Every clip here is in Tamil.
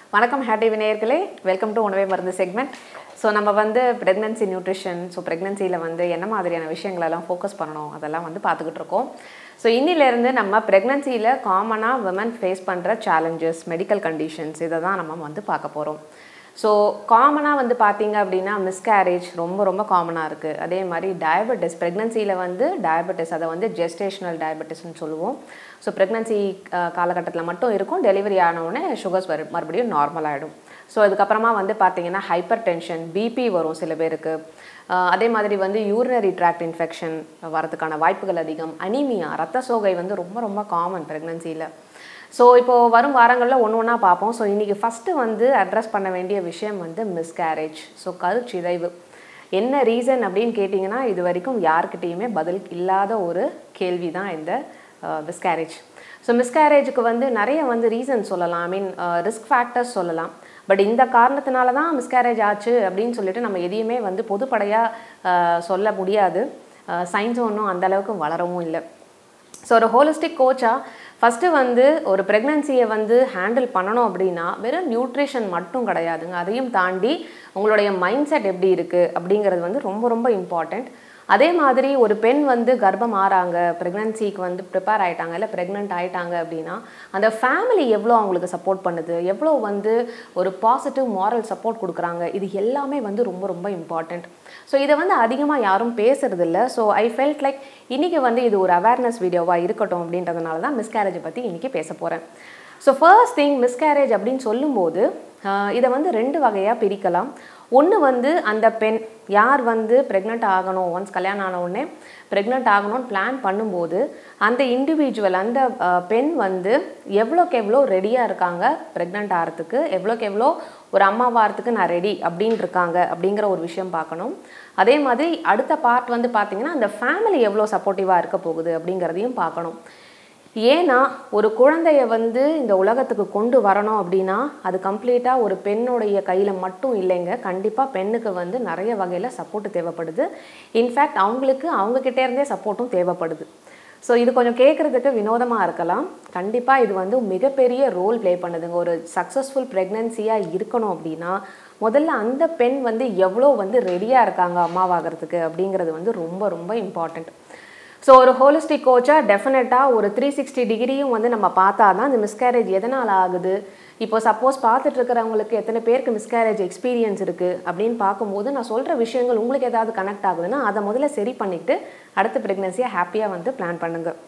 வணக்கம் ஹேட்டி விநாயகர்களே வெல்கம் டு உணவே மருந்து செக்மெண்ட் ஸோ நம்ம வந்து ப்ரெக்னன்சி நியூட்ரிஷன் ஸோ ப்ரெக்னன்சியில் வந்து என்ன மாதிரியான விஷயங்களெல்லாம் ஃபோக்கஸ் பண்ணணும் அதெல்லாம் வந்து பார்த்துக்கிட்டு இருக்கோம் ஸோ இன்னிலேருந்து நம்ம ப்ரெக்னன்சியில் காமனாக விமன் ஃபேஸ் பண்ணுற சேலஞ்சஸ் மெடிக்கல் கண்டிஷன்ஸ் இதை தான் நம்ம வந்து பார்க்க போகிறோம் ஸோ காமனாக வந்து பார்த்தீங்க அப்படின்னா மிஸ்கேரேஜ் ரொம்ப ரொம்ப காமனாக இருக்குது அதே மாதிரி டயபெட்டிஸ் ப்ரெக்னன்சியில் வந்து டயபெட்டிஸ் அதை வந்து ஜெஸ்டேஷனல் டயபெட்டிஸ்னு சொல்லுவோம் ஸோ ப்ரெக்னன்சி காலகட்டத்தில் மட்டும் இருக்கும் டெலிவரி ஆனவுடனே சுகர்ஸ் வரும் மறுபடியும் நார்மல் ஆகிடும் ஸோ அதுக்கப்புறமா வந்து பார்த்தீங்கன்னா ஹைப்பர் டென்ஷன் பிபி வரும் சில பேருக்கு ஆஹ் அதே மாதிரி வந்து யூரினரி ட்ராக்ட் இன்ஃபெக்ஷன் வரதுக்கான வாய்ப்புகள் அதிகம் அனீமியா ரத்த சோகை வந்து ரொம்ப ரொம்ப காமன் ப்ரெக்னன்சியில் ஸோ இப்போது வரும் வாரங்களில் ஒன்று ஒன்றா பார்ப்போம் ஸோ இன்றைக்கி ஃபஸ்ட்டு வந்து அட்ரஸ் பண்ண வேண்டிய விஷயம் வந்து மிஸ்கேரேஜ் ஸோ கருச்சிதைவு என்ன ரீசன் அப்படின்னு கேட்டிங்கன்னா இது வரைக்கும் யாருக்கிட்டேயுமே பதில் இல்லாத ஒரு கேள்வி தான் இந்த மிஸ்கேரேஜ் ஸோ மிஸ்கேரேஜுக்கு வந்து நிறைய வந்து ரீசன் சொல்லலாம் ஐ மீன் ரிஸ்க் ஃபேக்டர்ஸ் சொல்லலாம் பட் இந்த காரணத்தினால தான் மிஸ்கேரேஜ் ஆச்சு அப்படின்னு சொல்லிட்டு நம்ம எதையுமே வந்து பொதுப்படையாக சொல்ல முடியாது சயின்ஸும் ஒன்றும் அந்தளவுக்கு வளரவும் இல்லை ஸோ ஒரு ஹோலிஸ்டிக் கோச்சாக ஃபஸ்ட்டு வந்து ஒரு ப்ரெக்னன்சியை வந்து ஹேண்டில் பண்ணணும் அப்படின்னா வெறும் நியூட்ரிஷன் மட்டும் கிடையாதுங்க அதையும் தாண்டி உங்களுடைய மைண்ட் செட் எப்படி இருக்குது அப்படிங்கிறது வந்து ரொம்ப ரொம்ப இம்பார்ட்டண்ட் அதே மாதிரி ஒரு பெண் வந்து கர்ப்பம் ஆறாங்க ப்ரெக்னன்சிக்கு வந்து ப்ரிப்பேர் ஆகிட்டாங்க இல்லை ப்ரெக்னென்ட் ஆகிட்டாங்க அப்படின்னா அந்த ஃபேமிலி எவ்வளோ அவங்களுக்கு சப்போர்ட் பண்ணுது எவ்வளோ வந்து ஒரு பாசிட்டிவ் மாரல் சப்போர்ட் கொடுக்குறாங்க இது எல்லாமே வந்து ரொம்ப ரொம்ப இம்பார்ட்டண்ட் ஸோ இதை வந்து அதிகமாக யாரும் பேசுறதில்ல ஸோ ஐ ஃபெல்ட் லைக் இன்றைக்கி வந்து இது ஒரு அவேர்னஸ் வீடியோவாக இருக்கட்டும் அப்படின்றதுனால தான் மிஸ்கேரேஜை பற்றி இன்றைக்கி பேச போகிறேன் ஸோ ஃபர்ஸ்ட் திங் மிஸ்கேரேஜ் அப்படின்னு சொல்லும்போது இதை வந்து ரெண்டு வகையாக பிரிக்கலாம் ஒன்று வந்து அந்த பெண் யார் வந்து ப்ரெக்னென்ட் ஆகணும் ஒன்ஸ் கல்யாணம் ஆன உடனே ப்ரெக்னென்ட் ஆகணும்னு பிளான் பண்ணும்போது அந்த இண்டிவிஜுவல் அந்த பெண் வந்து எவ்வளோக்கு எவ்வளோ ரெடியாக இருக்காங்க ப்ரெக்னென்ட் ஆகிறதுக்கு எவ்வளோக்கு எவ்வளோ ஒரு அம்மாவாகிறதுக்கு நான் ரெடி அப்படின்னு இருக்காங்க அப்படிங்கிற ஒரு விஷயம் பார்க்கணும் அதே மாதிரி அடுத்த பார்ட் வந்து பார்த்திங்கன்னா அந்த ஃபேமிலி எவ்வளோ சப்போர்ட்டிவாக இருக்க போகுது அப்படிங்கிறதையும் பார்க்கணும் ஏன்னா ஒரு குழந்தைய வந்து இந்த உலகத்துக்கு கொண்டு வரணும் அப்படின்னா அது கம்ப்ளீட்டாக ஒரு பெண்ணுடைய கையில் மட்டும் இல்லைங்க கண்டிப்பாக பெண்ணுக்கு வந்து நிறைய வகையில் சப்போர்ட்டு தேவைப்படுது இன்ஃபேக்ட் அவங்களுக்கு அவங்கக்கிட்டே இருந்தே சப்போர்ட்டும் தேவைப்படுது ஸோ இது கொஞ்சம் கேட்குறதுக்கு வினோதமாக இருக்கலாம் கண்டிப்பாக இது வந்து மிகப்பெரிய ரோல் ப்ளே பண்ணுதுங்க ஒரு சக்ஸஸ்ஃபுல் ப்ரெக்னென்சியாக இருக்கணும் அப்படின்னா முதல்ல அந்த பெண் வந்து எவ்வளோ வந்து ரெடியாக இருக்காங்க அம்மாவாகிறதுக்கு அப்படிங்கிறது வந்து ரொம்ப ரொம்ப இம்பார்ட்டண்ட் ஸோ ஒரு ஹோலிஸ்டிக் கோச்சாக டெஃபினட்டாக ஒரு த்ரீ சிக்ஸ்டி டிகிரியும் வந்து நம்ம பார்த்தா தான் இந்த மிஸ்கேரேஜ் எதனால் ஆகுது இப்போ சப்போஸ் பார்த்துட்டு இருக்கிறவங்களுக்கு எத்தனை பேருக்கு மிஸ்கேரேஜ் எக்ஸ்பீரியன்ஸ் இருக்குது அப்படின்னு பார்க்கும்போது நான் சொல்கிற விஷயங்கள் உங்களுக்கு ஏதாவது கனெக்ட் ஆகுதுன்னா அதை முதல்ல சரி பண்ணிவிட்டு அடுத்த ப்ரெக்னன்சியை ஹாப்பியாக வந்து பிளான் பண்ணுங்கள்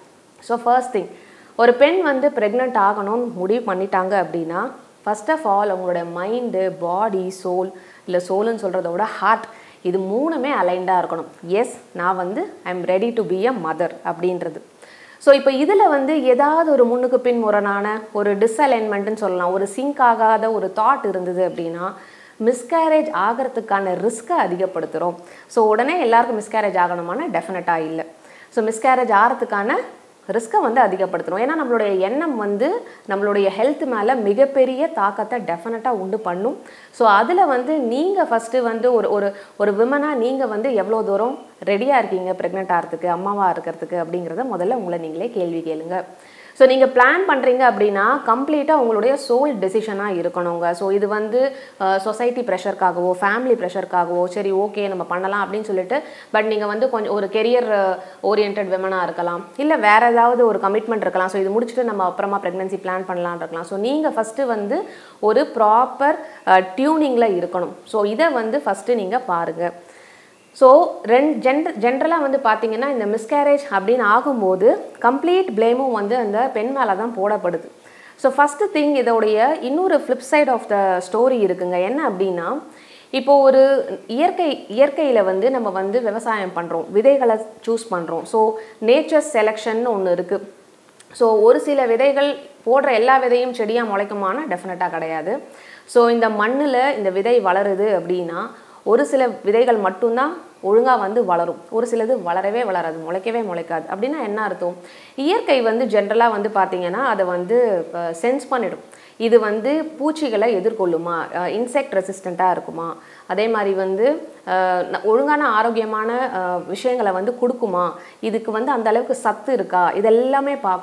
ஸோ ஃபர்ஸ்ட் திங் ஒரு பெண் வந்து ப்ரெக்னென்ட் ஆகணும்னு முடிவு பண்ணிட்டாங்க அப்படின்னா ஃபர்ஸ்ட் ஆஃப் ஆல் அவங்களோட மைண்டு பாடி சோல் இல்லை சோலுன்னு சொல்கிறத விட ஹார்ட் இது மூணுமே அலைண்டாக இருக்கணும் எஸ் நான் வந்து I am ready to be a mother அப்படின்றது ஸோ இப்போ இதில் வந்து ஏதாவது ஒரு முன்னுக்கு பின் முரணான ஒரு டிஸ்அலைன்மெண்ட்டுன்னு சொல்லலாம் ஒரு சிங்க் ஆகாத ஒரு தாட் இருந்தது அப்படின்னா மிஸ்கேரேஜ் ஆகிறதுக்கான ரிஸ்க்கை அதிகப்படுத்துகிறோம் ஸோ உடனே எல்லாருக்கும் மிஸ்கேரேஜ் ஆகணுமானா டெஃபினட்டாக இல்லை ஸோ மிஸ்கேரேஜ் ஆகிறதுக்கான ரிஸ்க்கை வந்து அதிகப்படுத்தணும் ஏன்னா நம்மளுடைய எண்ணம் வந்து நம்மளுடைய ஹெல்த் மேலே மிகப்பெரிய தாக்கத்தை டெஃபினட்டாக உண்டு பண்ணும் ஸோ அதில் வந்து நீங்கள் ஃபஸ்ட்டு வந்து ஒரு ஒரு ஒரு விமனாக நீங்கள் வந்து எவ்வளோ தூரம் ரெடியாக இருக்கீங்க ப்ரெக்னென்ட் ஆகிறதுக்கு அம்மாவாக இருக்கிறதுக்கு அப்படிங்கிறத முதல்ல உங்களை நீங்களே கேள்வி கேளுங்க ஸோ நீங்கள் பிளான் பண்ணுறீங்க அப்படின்னா கம்ப்ளீட்டாக உங்களுடைய சோல் டெசிஷனாக இருக்கணுங்க ஸோ இது வந்து சொசைட்டி ப்ரெஷருக்காகவோ ஃபேமிலி ப்ரெஷருக்காகவோ சரி ஓகே நம்ம பண்ணலாம் அப்படின்னு சொல்லிட்டு பட் நீங்கள் வந்து கொஞ்சம் ஒரு கெரியர் ஓரியன்ட் விமனாக இருக்கலாம் இல்லை வேறு ஏதாவது ஒரு கமிட்மெண்ட் இருக்கலாம் ஸோ இது முடிச்சுட்டு நம்ம அப்புறமா ப்ரெக்னன்சி பிளான் பண்ணலான் இருக்கலாம் ஸோ நீங்கள் ஃபஸ்ட்டு வந்து ஒரு ப்ராப்பர் டியூனிங்கில் இருக்கணும் ஸோ இதை வந்து ஃபஸ்ட்டு நீங்கள் பாருங்கள் ஸோ ரெண் ஜென்ர ஜென்ரலாக வந்து பார்த்தீங்கன்னா இந்த மிஸ்கேரேஜ் அப்படின்னு ஆகும்போது கம்ப்ளீட் ப்ளேமும் வந்து அந்த பெண் மேலே தான் போடப்படுது ஸோ ஃபஸ்ட்டு திங் இதோடைய இன்னொரு flip side of the story இருக்குங்க என்ன அப்படின்னா இப்போ ஒரு இயற்கை இயற்கையில் வந்து நம்ம வந்து விவசாயம் பண்ணுறோம் விதைகளை சூஸ் பண்ணுறோம் ஸோ நேச்சர் செலெக்ஷன் ஒன்று இருக்குது ஸோ ஒரு சில விதைகள் போடுற எல்லா விதையும் செடியாக முளைக்குமானா டெஃபினட்டாக கிடையாது ஸோ இந்த மண்ணில் இந்த விதை வளருது அப்படின்னா ஒரு சில விதைகள் மட்டும்தான் ஒழுங்காக வந்து வளரும் ஒரு சிலது வளரவே வளராது முளைக்கவே முளைக்காது அப்படின்னா என்ன அர்த்தம் இயற்கை வந்து ஜென்ரலாக வந்து பார்த்திங்கன்னா அதை வந்து சென்ஸ் பண்ணிடும் இது வந்து பூச்சிகளை எதிர்கொள்ளுமா இன்செக்ட் ரெசிஸ்டண்ட்டாக இருக்குமா அதே மாதிரி வந்து ஒழுங்கான ஆரோக்கியமான விஷயங்களை வந்து கொடுக்குமா இதுக்கு வந்து அந்த அளவுக்கு சத்து இருக்கா இதெல்லாமே பார்க்கும்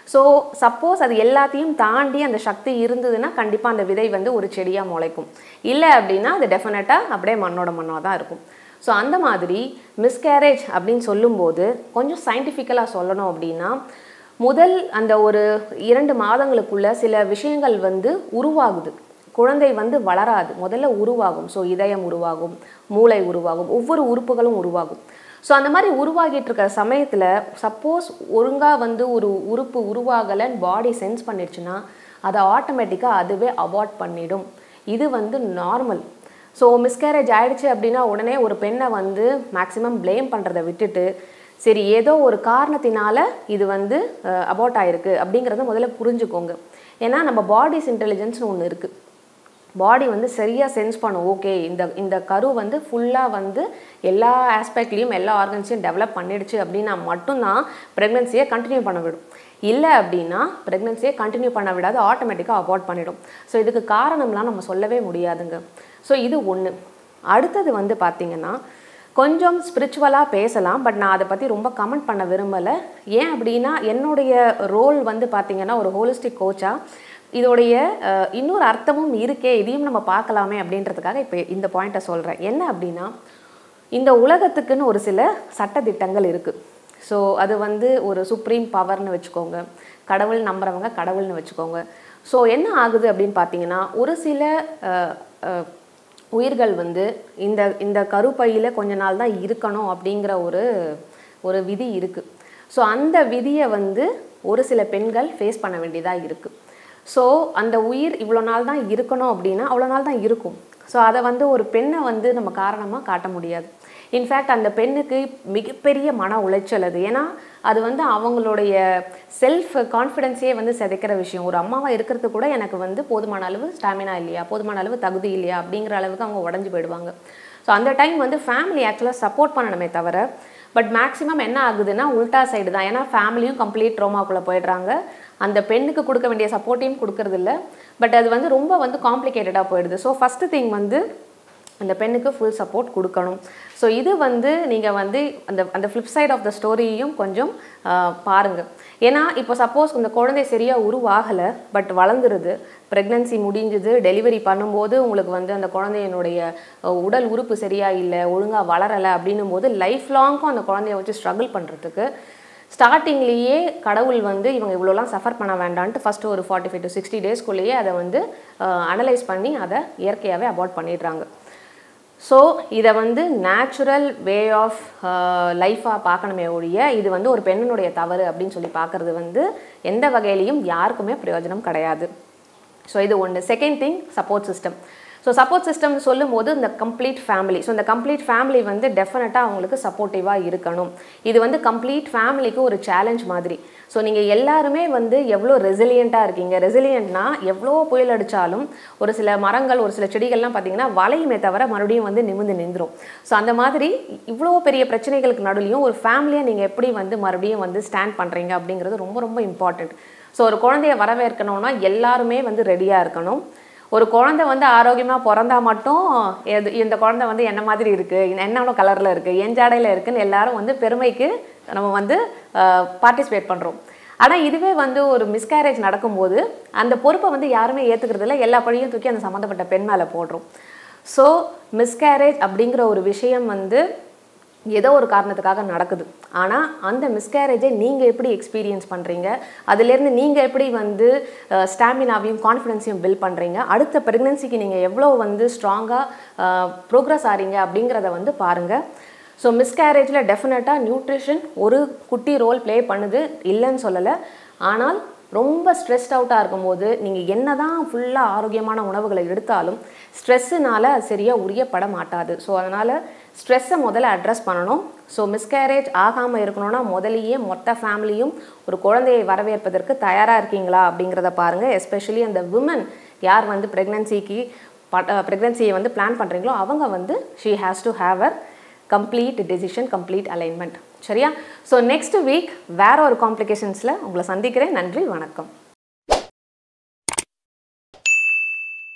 ஸோ சப்போஸ் அது எல்லாத்தையும் தாண்டி அந்த சக்தி இருந்ததுன்னா கண்டிப்பாக அந்த விதை வந்து ஒரு செடியாக முளைக்கும் இல்லை அப்படின்னா அது டெஃபினட்டாக அப்படியே மண்ணோட மண்ணாக தான் இருக்கும் ஸோ அந்த மாதிரி மிஸ்கேரேஜ் அப்படின்னு சொல்லும்போது கொஞ்சம் சயின்டிஃபிக்கலாக சொல்லணும் அப்படின்னா முதல் அந்த ஒரு இரண்டு மாதங்களுக்குள்ள சில விஷயங்கள் வந்து உருவாகுது குழந்தை வந்து வளராது முதல்ல உருவாகும் ஸோ இதயம் உருவாகும் மூளை உருவாகும் ஒவ்வொரு உறுப்புகளும் உருவாகும் ஸோ அந்த மாதிரி உருவாகிட்டு இருக்கிற சமயத்தில் சப்போஸ் ஒழுங்காக வந்து ஒரு உறுப்பு உருவாகலைன்னு பாடி சென்ஸ் பண்ணிடுச்சுன்னா அதை ஆட்டோமேட்டிக்காக அதுவே அவாய்ட் பண்ணிடும் இது வந்து நார்மல் ஸோ மிஸ்கேரேஜ் ஆயிடுச்சு அப்படின்னா உடனே ஒரு பெண்ணை வந்து மேக்ஸிமம் ப்ளேம் பண்ணுறதை விட்டுட்டு சரி ஏதோ ஒரு காரணத்தினால இது வந்து அபார்ட் ஆயிருக்கு அப்படிங்கிறத முதல்ல புரிஞ்சுக்கோங்க ஏன்னா நம்ம பாடிஸ் இன்டெலிஜென்ஸ்னு ஒன்று இருக்குது பாடி வந்து சரியாக சென்ஸ் பண்ணும் ஓகே இந்த இந்த கரு வந்து ஃபுல்லாக வந்து எல்லா ஆஸ்பெக்ட்லேயும் எல்லா ஆர்கன்ஸையும் டெவலப் பண்ணிடுச்சு அப்படின்னா மட்டும்தான் ப்ரெக்னென்சியை கண்டினியூ பண்ண விடும் இல்லை அப்படின்னா ப்ரெக்னென்சியை கண்டினியூ பண்ண விடாது ஆட்டோமேட்டிக்காக அவாய்ட் பண்ணிடும் ஸோ இதுக்கு காரணம்லாம் நம்ம சொல்லவே முடியாதுங்க ஸோ இது ஒன்று அடுத்தது வந்து பார்த்திங்கன்னா கொஞ்சம் ஸ்பிரிச்சுவலாக பேசலாம் பட் நான் அதை பற்றி ரொம்ப கமெண்ட் பண்ண விரும்பலை ஏன் அப்படின்னா என்னுடைய ரோல் வந்து பார்த்திங்கன்னா ஒரு ஹோலிஸ்டிக் கோச்சாக இதோடைய அஹ், இன்னொரு அர்த்தமும் இருக்கே இதையும் நம்ம பார்க்கலாமே அப்படின்றதுக்காக இப்போ இந்த பாயிண்ட்டை சொல்கிறேன் என்ன அப்படின்னா இந்த உலகத்துக்குன்னு ஒரு சில சட்டதிட்டங்கள் இருக்குது ஸோ அது வந்து ஒரு சுப்ரீம் பவர்னு வச்சுக்கோங்க கடவுள் நம்புறவங்க கடவுள்னு வச்சுக்கோங்க ஸோ என்ன ஆகுது அப்படின்னு பார்த்தீங்கன்னா ஒரு சில அஹ், அஹ், உயிர்கள் வந்து இந்த இந்த கருப்பையில் கொஞ்ச நாள் தான் இருக்கணும் அப்படிங்கிற ஒரு ஒரு விதி இருக்குது ஸோ அந்த விதியை வந்து ஒரு சில பெண்கள் ஃபேஸ் பண்ண வேண்டியதாக இருக்குது ஸோ அந்த உயிர் இவ்வளோ நாள் தான் இருக்கணும் அப்படின்னா அவ்வளோ நாள் தான் இருக்கும் ஸோ அதை வந்து ஒரு பெண்ணை வந்து நம்ம காரணமாக காட்ட முடியாது இன்ஃபேக்ட் அந்த பெண்ணுக்கு மிகப்பெரிய மன உளைச்சல் அது ஏன்னா அது வந்து அவங்களுடைய செல்ஃப் கான்ஃபிடென்ஸே வந்து சிதைக்கிற விஷயம் ஒரு அம்மாவாக இருக்கிறது கூட எனக்கு வந்து போதுமான அளவு ஸ்டாமினா இல்லையா போதுமான அளவு தகுதி இல்லையா அப்படிங்கிற அளவுக்கு அவங்க உடஞ்சி போயிடுவாங்க ஸோ அந்த டைம் வந்து ஃபேமிலி ஆக்சுவலாக சப்போர்ட் பண்ணணுமே தவிர பட் மேக்ஸிமம் என்ன ஆகுதுன்னா உல்டா சைடு தான் ஏன்னா ஃபேமிலியும் கம்ப்ளீட் ட்ரோமாக்குள்ளே போயிடுறாங்க அந்த பெண்ணுக்கு கொடுக்க வேண்டிய சப்போர்ட்டையும் கொடுக்கறதில்ல பட் அது வந்து ரொம்ப வந்து காம்ப்ளிகேட்டடாக போயிடுது ஸோ ஃபஸ்ட்டு திங் வந்து அந்த பெண்ணுக்கு ஃபுல் சப்போர்ட் கொடுக்கணும் ஸோ இது வந்து நீங்கள் வந்து அந்த அந்த ஃப்ளிப் சைட் ஆஃப் த ஸ்டோரியையும் கொஞ்சம் பாருங்கள் ஏன்னா இப்போ சப்போஸ் இந்த குழந்தை சரியாக உருவாகலை பட் வளர்ந்துருது ப்ரெக்னன்சி முடிஞ்சுது டெலிவரி பண்ணும்போது உங்களுக்கு வந்து அந்த குழந்தையினுடைய அஹ், உடல் உறுப்பு சரியாக இல்லை ஒழுங்காக வளரலை அப்படின்னும் போது லைஃப் லாங்க்கும் அந்த குழந்தைய வச்சு ஸ்ட்ரகிள் பண்ணுறதுக்கு ஸ்டார்டிங்லேயே கடவுள் வந்து இவங்க இவ்வளோலாம் சஃபர் பண்ண வேண்டான்ட்டு ஃபஸ்ட்டு ஒரு ஃபார்ட்டி ஃபைவ் டு சிக்ஸ்டி டேஸ்க்குள்ளேயே அதை வந்து அனலைஸ் பண்ணி அதை இயற்கையாகவே அபார்ட் பண்ணிடுறாங்க ஸோ இதை வந்து நேச்சுரல் வே ஆஃப் லைஃபாக பார்க்கணுமே ஒழிய இது வந்து ஒரு பெண்ணினுடைய தவறு அப்படின்னு சொல்லி பார்க்குறது வந்து எந்த வகையிலையும் யாருக்குமே பிரயோஜனம் கிடையாது ஸோ இது ஒன்று second thing support system so support system சொல்லும்போது இந்த கம்ப்ளீட் ஃபேமிலி ஸோ இந்த கம்ப்ளீட் ஃபேமிலி வந்து டெஃபினட்டாக அவங்களுக்கு சப்போர்ட்டிவாக இருக்கணும் இது வந்து கம்ப்ளீட் ஃபேமிலிக்கு ஒரு சேலஞ்ச் மாதிரி ஸோ நீங்கள் எல்லாருமே வந்து எவ்வளோ ரெசிலியண்ட்டாக இருக்கீங்க ரெசிலியண்ட்னா எவ்வளோ புயல் அடித்தாலும் ஒரு சில மரங்கள் ஒரு சில செடிகள்லாம் பார்த்தீங்கன்னா வளையுமே தவிர மறுபடியும் வந்து நிமிந்து நின்றுரும் ஸோ அந்த மாதிரி இவ்வளோ பெரிய பிரச்சனைகளுக்கு நடுவுலையும் ஒரு ஃபேமிலியை நீங்கள் எப்படி வந்து மறுபடியும் வந்து ஸ்டாண்ட் பண்ணுறீங்க அப்படிங்கிறது ரொம்ப ரொம்ப இம்பார்ட்டண்ட் ஸோ ஒரு குழந்தைய வரவேற்கணும்னா எல்லாருமே வந்து ரெடியாக இருக்கணும் ஒரு குழந்தை வந்து ஆரோக்கியமாக பிறந்தா மட்டும் எது இந்த குழந்தை வந்து என்ன மாதிரி இருக்குது என்னென்ன கலரில் இருக்குது என் ஜாடையில் இருக்குன்னு எல்லாரும் வந்து பெருமைக்கு நம்ம வந்து பார்ட்டிசிபேட் பண்ணுறோம் ஆனால் இதுவே வந்து ஒரு மிஸ்கேரேஜ் நடக்கும்போது அந்த பொறுப்பை வந்து யாருமே ஏற்றுக்கிறதில்ல எல்லா பழியும் தூக்கி அந்த சம்மந்தப்பட்ட பெண் மேலே போடுறோம் ஸோ மிஸ்கேரேஜ் அப்படிங்கிற ஒரு விஷயம் வந்து ஏதோ ஒரு காரணத்துக்காக நடக்குது ஆனால் அந்த மிஸ்கேரேஜை நீங்கள் எப்படி எக்ஸ்பீரியன்ஸ் பண்ணுறீங்க அதுலேருந்து நீங்கள் எப்படி வந்து ஸ்டாமினாவையும் கான்ஃபிடென்ஸையும் பில்ட் பண்ணுறீங்க அடுத்த ப்ரெக்னென்சிக்கு நீங்கள் எவ்வளோ வந்து ஸ்ட்ராங்காக ப்ரோக்ரஸ் ஆகிறீங்க அப்படிங்கிறத வந்து பாருங்கள் ஸோ மிஸ்கேரேஜில் டெஃபினட்டாக நியூட்ரிஷன் ஒரு குட்டி ரோல் ப்ளே பண்ணுது இல்லைன்னு சொல்லலை ஆனால் ரொம்ப ஸ்ட்ரெஸ்ட் அவுட்டாக இருக்கும்போது நீங்கள் என்ன தான் ஃபுல்லாக ஆரோக்கியமான உணவுகளை எடுத்தாலும் ஸ்ட்ரெஸ்ஸுனால அது சரியாக உரியப்பட மாட்டாது ஸோ அதனால் ஸ்ட்ரெஸ்ஸை முதல்ல அட்ரஸ் பண்ணணும் ஸோ மிஸ்கேரேஜ் ஆகாமல் இருக்கணும்னா முதலியே மொத்த ஃபேமிலியும் ஒரு குழந்தையை வரவேற்பதற்கு தயாராக இருக்கீங்களா அப்படிங்கிறத பாருங்கள் எஸ்பெஷலி அந்த விமன் யார் வந்து ப்ரெக்னன்சிக்கு ப்ரெக்னன்சியை வந்து பிளான் பண்ணுறீங்களோ அவங்க வந்து she has to have her complete decision complete alignment சரியா ஸோ நெக்ஸ்ட் வீக் வேற ஒரு காம்ப்ளிகேஷன்ஸில் உங்களை சந்திக்கிறேன் நன்றி வணக்கம்